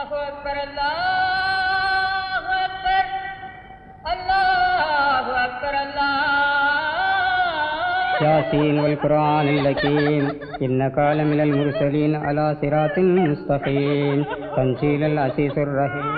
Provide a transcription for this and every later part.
أكبر الله أكبر الله أكبر الله ياسين والقرآن الحكيم إنك لمن المرسلين على صراط مستقيم تنزيل العزيز الرحيم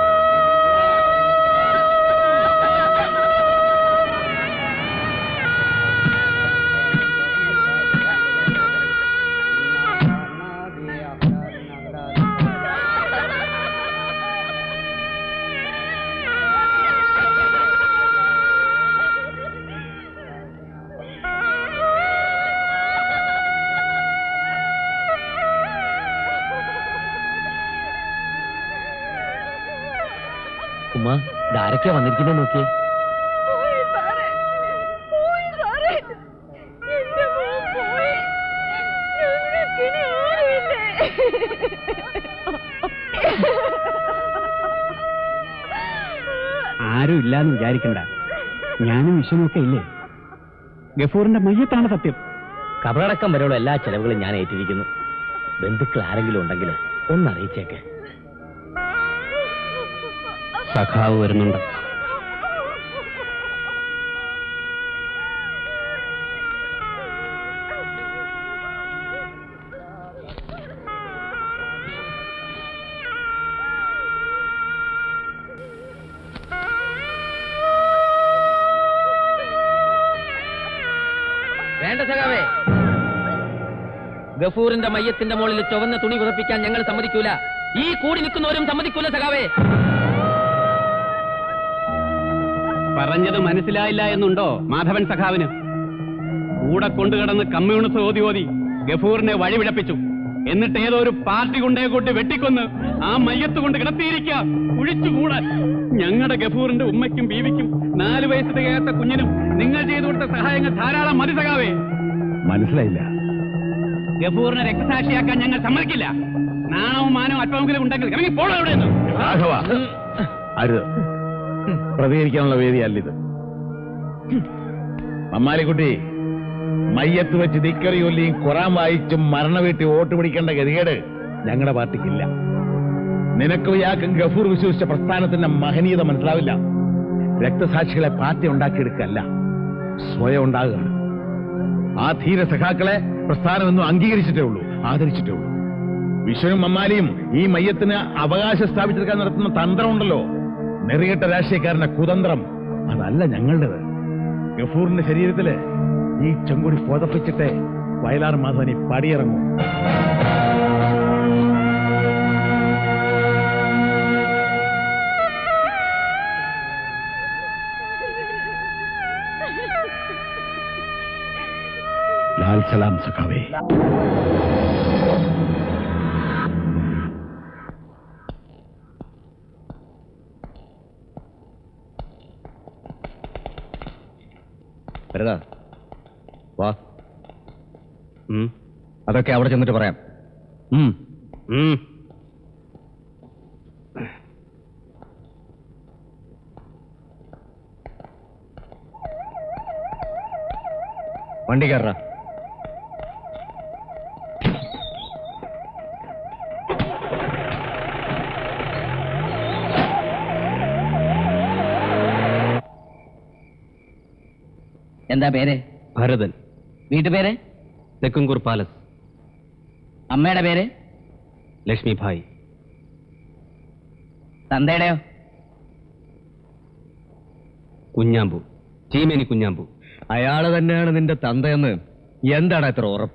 ഉമ്മ ഇതാരൊക്കെയാ വന്നിരിക്കുന്നത് നോക്കിയേ പോയി സാറേ പോയി സാറേ എന്റെ മോൻ പോയി ഞങ്ങൾക്കിനി ആരും ഇല്ലാന്ന് വിചാരിക്കണ്ട ഞാനും വിഷമൊക്കെ ഇല്ലേ ഗഫൂറിന്റെ മയ്യത്താണ് സത്യം കബറടക്കം വരെയുള്ള എല്ലാ ചെലവുകളും ഞാൻ ഏറ്റിരിക്കുന്നു ബന്ധുക്കൾ ആരെങ്കിലും ഉണ്ടെങ്കിൽ ഒന്ന് അറിയിച്ചേക്ക് സഖാവ് വരുന്നുണ്ട് വേണ്ട സഖാവേ ഗഫൂറിന്റെ മയ്യത്തിന്റെ മുകളിൽ ചുവന്ന തുണി പുതപ്പിക്കാൻ ഞങ്ങൾ സമ്മതിക്കൂല ഈ കൂടി നിൽക്കുന്നവരും സമ്മതിക്കൂല സഖാവേ പറഞ്ഞത് മനസ്സിലായില്ല എന്നുണ്ടോ മാധവൻ സഖാവിന് കൂടെ കൊണ്ടുകിടന്ന് കമ്മ്യൂണിസ്റ്റ് ഓതി ഓതി ഗഫൂറിനെ വഴിവിഴപ്പിച്ചു എന്നിട്ട് ഏതോ ഒരു പാർട്ടി കൊണ്ടേ കൊണ്ട് വെട്ടിക്കൊന്ന് ആ മയ്യത്ത് കൊണ്ട് കിടത്തിയിരിക്കാം കുഴിച്ചുകൂടാൻ ഞങ്ങളുടെ ഗഫൂറിന്റെ ഉമ്മയ്ക്കും ബീവിക്കും നാല് വയസ്സ് തികയാത്ത കുഞ്ഞിനും നിങ്ങൾ ചെയ്തു കൊടുത്ത സഹായങ്ങൾ ധാരാളം മതി സഖാവേ മനസ്സിലായില്ല ഗഫൂറിനെ രക്തസാക്ഷിയാക്കാൻ ഞങ്ങൾ സമ്മതിക്കില്ല നാണവും മാനവും അല്പമെങ്കിലും ഉണ്ടെങ്കിൽ ഇറങ്ങി പോണോ ഇവിടെ നിന്ന് രാഘവ അരുത് പ്രതികരിക്കാനുള്ള വേദിയല്ലിത് മമ്മാലിക്കുട്ടി മയ്യത്ത് വെച്ച് ദിക്കറി ചൊല്ലിയും ഖുറാൻ വായിച്ചും മരണ വീട്ടി വോട്ട് പിടിക്കേണ്ട ഗതികേട് ഞങ്ങളുടെ പാർട്ടിക്കില്ല നിനക്ക് ഇയാൾക്കും ഗഫൂർ വിശ്വസിച്ച പ്രസ്ഥാനത്തിന്റെ മഹനീയത മനസ്സിലാവില്ല രക്തസാക്ഷികളെ പാർട്ടി ഉണ്ടാക്കിയെടുക്കല്ല സ്വയം ഉണ്ടാകുകയാണ് ആ ധീര സഖാക്കളെ പ്രസ്ഥാനം എന്നും അംഗീകരിച്ചിട്ടേ ഉള്ളൂ ആദരിച്ചിട്ടേ ഉള്ളൂ വിശ്വനും മമ്മാലിയും ഈ മയ്യത്തിന് അവകാശം സ്ഥാപിച്ചെടുക്കാൻ നടത്തുന്ന തന്ത്രമുണ്ടല്ലോ നെറികെട്ട രാഷ്ട്രീയക്കാരന്റെ കുതന്ത്രം അതല്ല ഞങ്ങളുടേത് ഗഫൂറിന്റെ ശരീരത്തില് ഈ ചെങ്കുടി പുതപ്പിച്ചിട്ട് വയലാർ മാധവനി പടിയിറങ്ങും ലാൽ സലാം സഖാവേ വരതാ വാ അതൊക്കെ അവിടെ ചെന്നിട്ട് പറയാം വണ്ടി കയറാ എന്താ പേര് ഭരതൻ വീട്ടുപേര് തെക്കുംകൂർ പാലസ് അമ്മയുടെ പേര് ലക്ഷ്മി ഭായ് തന്തയുടെയോ കുഞ്ഞാമ്പു ചീമേനി കുഞ്ഞാമ്പു അയാള് തന്നെയാണ് നിന്റെ തന്തയെന്ന് എന്താണ് ഇത്ര ഉറപ്പ്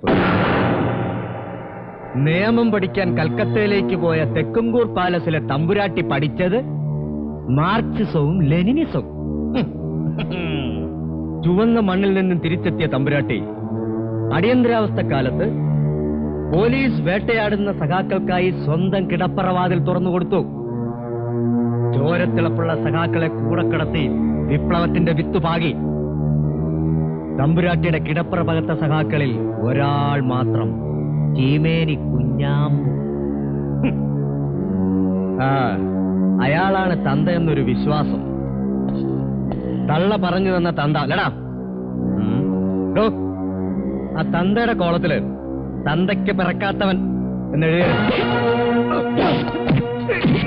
നിയമം പഠിക്കാൻ കൽക്കത്തയിലേക്ക് പോയ തെക്കുംകൂർ പാലസിലെ തമ്പുരാട്ടി പഠിച്ചത് മാർക്സിസവും ലെനിനിസവും ഹും. ചുവന്ന മണ്ണിൽ നിന്നും തിരിച്ചെത്തിയ തമ്പുരാട്ടി അടിയന്തരാവസ്ഥ കാലത്ത് പോലീസ് വേട്ടയാടുന്ന സഖാക്കൾക്കായി സ്വന്തം കിടപ്പറവാതിൽ തുറന്നു കൊടുത്തു ചോരത്തിളപ്പുള്ള സഖാക്കളെ കൂടെ കിടത്തി വിപ്ലവത്തിന്റെ വിത്ത് പാകി തമ്പുരാട്ടിയുടെ കിടപ്പറ പകത്ത സഖാക്കളിൽ ഒരാൾ മാത്രം ചീമേനി കുഞ്ഞാമ്പു ഹും. ആ അയാളാണ് തന്ത എന്നൊരു വിശ്വാസം തള്ള പറഞ്ഞു തന്ന തന്ത അല്ലടാ ഉം. ഡോ, ആ തന്തയുടെ കോളത്തില് തന്തയ്ക്ക് പിറക്കാത്തവൻ എന്നെഴുതിയത്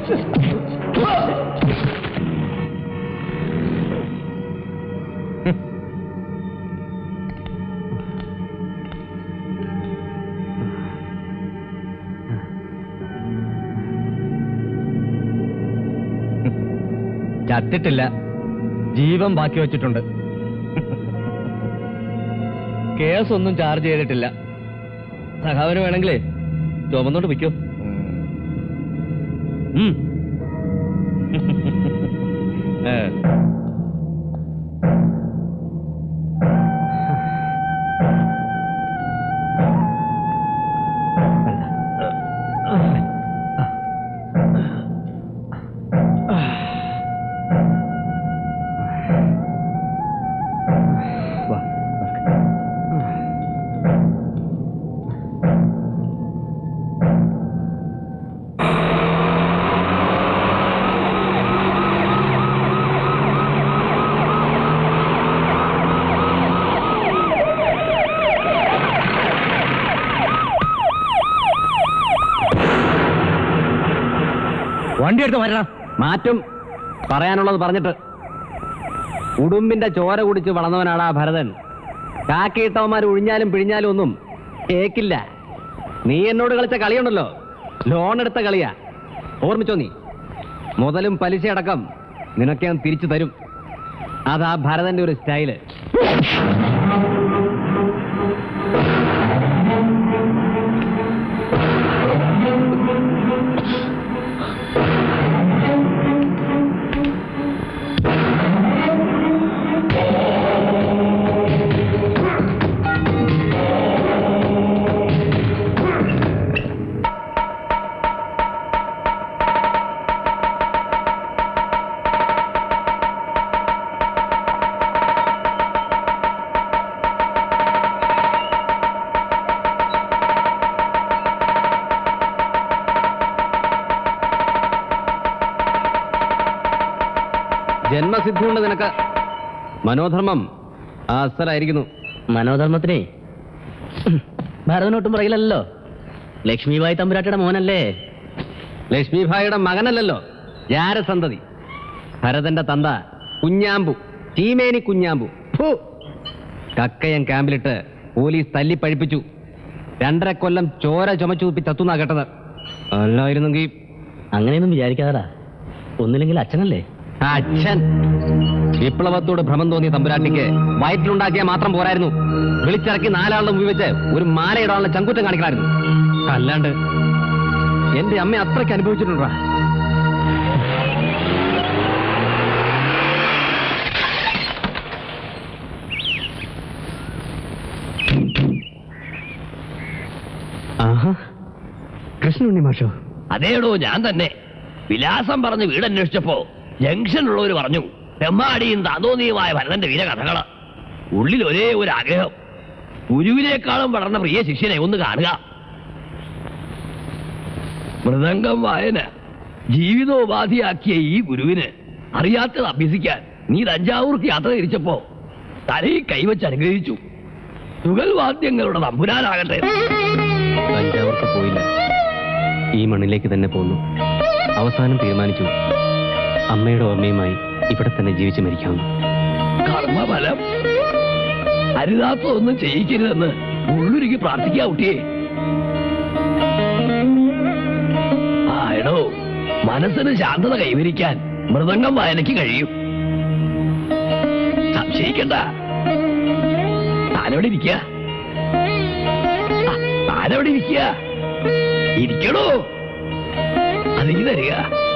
ചത്തിട്ടില്ല ജീവൻ ബാക്കി വെച്ചിട്ടുണ്ട് കേസൊന്നും ചാർജ് ചെയ്തിട്ടില്ല സഖാവിന് വേണമെങ്കിലേ ചുമന്നോട്ട് വയ്ക്കോ ഉം. ഏ. വാ വണ്ടി എടുത്ത് വരണം മാറ്റും പറയാനുള്ളത് പറഞ്ഞിട്ട് ഉടുമ്പിന്റെ ചോര കുടിച്ച് വളർന്നവനാടാ ഭരതൻ കാക്കിയിട്ടവന്മാർ ഒഴിഞ്ഞാലും പിഴിഞ്ഞാലും ഒന്നും കേക്കില്ല നീ എന്നോട് കളിച്ച കളിയുണ്ടല്ലോ ലോൺ എടുത്ത കളിയാ ഓർമ്മിച്ചോ നീ മുതലും പലിശയടക്കം നിനക്ക് ഞാൻ തിരിച്ചു തരും അതാ ഭരതന്റെ ഒരു സ്റ്റൈല് ജന്മസിദ്ധിയുണ്ട് നിനക്ക് മനോധർമ്മം ആ അസലായിരിക്കുന്നു മനോധർമ്മത്തിനെ ഭരതനൊട്ടും പറയില്ലല്ലോ ലക്ഷ്മിബായി തമ്പുരാട്ടിയുടെ മോനല്ലേ ലക്ഷ്മിഭായിയുടെ മകനല്ലല്ലോ ജാരസന്തതി ഭരതന്റെ തന്ത കുഞ്ഞാമ്പു ചീമേനി കുഞ്ഞാമ്പു ഫു. കക്കയം ക്യാമ്പിലിട്ട് പോലീസ് തല്ലി പഴിപ്പിച്ചു രണ്ടര കൊല്ലം ചോര ചുമച്ചു തുപ്പി ചത്തുന്നാ കേട്ടത് അല്ലായിരുന്നെങ്കിൽ അങ്ങനെയൊന്നും വിചാരിക്കാതാ ഒന്നില്ലെങ്കിൽ അച്ഛനല്ലേ അച്ഛൻ വിപ്ലവത്തോട് ഭ്രമം തോന്നിയ തമ്പുരാട്ടിക്ക് വയറ്റിലുണ്ടാക്കിയാൽ മാത്രം പോരായിരുന്നു വിളിച്ചിറക്കി നാലാളുടെ മുമ്പിൽ വെച്ച് ഒരു മാലയിടാനുള്ള ചങ്കുറ്റം കാണിക്കണമായിരുന്നു അല്ലാണ്ട് എന്റെ അമ്മ അത്രയ്ക്ക് അനുഭവിച്ചിട്ടുണ്ടാ ആഹാ കൃഷ്ണുണ്ണി മാഷോ അതേടോ ഞാൻ തന്നെ വിലാസം പറഞ്ഞ് വീടന്വേഷിച്ചപ്പോ ജംഗ്ഷനുള്ളവർ പറഞ്ഞു തെമ്മാടിയും താന്തോന്നിയുമായ ഭരതന്റെ വീരകഥകള് ഉള്ളിൽ ഒരേ ഒരു ആഗ്രഹം ഗുരുവിനേക്കാളും വളർന്ന പ്രിയ ശിഷ്യനെ ഒന്ന് കാണുക മൃദംഗം വായന ജീവിതോപാധിയാക്കിയ ഈ ഗുരുവിന് അറിയാത്തത് അഭ്യസിക്കാൻ നീ തഞ്ചാവൂർക്ക് യാത്ര തിരിച്ചപ്പോ തലയിൽ കൈവച്ച് അനുഗ്രഹിച്ചു തുകൽ വാദ്യങ്ങളുടെ നമ്പുരാനാകട്ടെ തഞ്ചാവൂർക്ക് പോയില്ല ഈ മണ്ണിലേക്ക് തന്നെ പോന്നു അവസാനം തീരുമാനിച്ചു അമ്മയുടെ ഓർമ്മയുമായി ഇവിടെ തന്നെ ജീവിച്ചു മരിക്കാമെന്ന് കർമ്മഫലം അരുതാത്തതൊന്നും ചെയ്യിക്കരുതെന്ന് ഉള്ളുരുക്കി പ്രാർത്ഥിക്കാ കുട്ടിയെ ആ എടോ മനസ്സിന് ശാന്തത കൈവരിക്കാൻ മൃദംഗം വായനയ്ക്ക് കഴിയും സംശയിക്കണ്ട താനവിടെ ഇരിക്ക താനവിടെ ഇരിക്ക ഇരിക്കണോ അതിന് തരിക